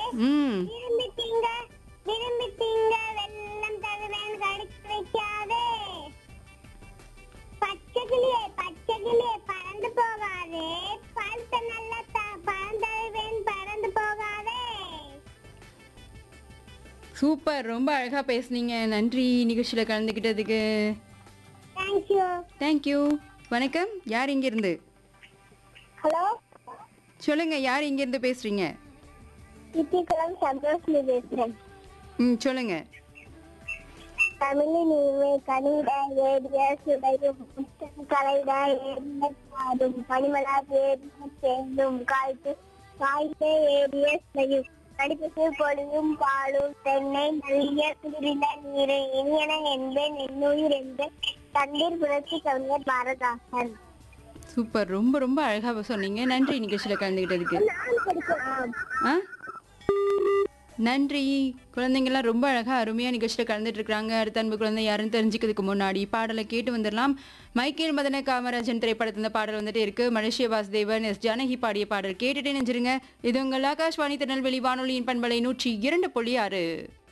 ம் விரும்பி திங்க விரும்பி திங்க வெள்ளம் தருவேன் கடிச்சு வைக்காதே பச்சை கிளியே பச்சை கிளியே பறந்து போகாதே பழுத்த நல்ல த- பழம் தருவேன் பறந்து போகாதே சூப்பர் ரொம்ப அழகா பேசுனீங்க நன்றி நிகழ்ச்சியில கலந்துக்கிட்டதுக்கு தேங்க்யூ தேங்க்யூ வணக்கம் யார் இங்கிருந்து ஹலோ சொல்லுங்க யார் இங்கிருந்து பேசுறீங்க சித்திக்குளம் சந்தோஷ்மி பேசுறேன் ம் சொல்லுங்க தமிழில் இனிமை கனிட ஏடிய சுடையும் முத்தம் கலைட ஏடிய பாடும் பனிமலா ஏடிய தேடும் காய்த்து காய்த்தே ஏடிய செய்யும் நடிப்பு பொழியும் பாலும் தென்னை நல்லிய குளிரில நீரை இனியன என்பேன் என்னுயிர் என்பேன் தண்ணீர் புரட்சி கவிஞர் பாரதாசன் சூப்பர் ரொம்ப ரொம்ப அழகா சொன்னீங்க நன்றி நிகழ்ச்சியில கலந்துக்கிட்டதுக்கு நான் படிக்கலாம் ஆ நன்றி குழந்தைங்கள்லாம் ரொம்ப அழகா அருமையா நிகழ்ச்சியில் கலந்துட்டு இருக்காங்க அடுத்த அன்பு குழந்தை யாருன்னு தெரிஞ்சுக்கிறதுக்கு முன்னாடி பாடலை கேட்டு வந்துடலாம் மைக்கேல் மதன காமராஜன் திரைப்படத்துல இந்த பாடல் வந்துட்டு இருக்கு மலேசிய வாசுதேவன் எஸ் ஜானகி பாடிய பாடல் கேட்டுட்டே நெஞ்சிருங்க இது உங்கள் ஆகாஷ்வாணி திருநெல்வேலி வானொலியின் பண்பலை நூற்றி இரண்டு புள்ளி ஆறு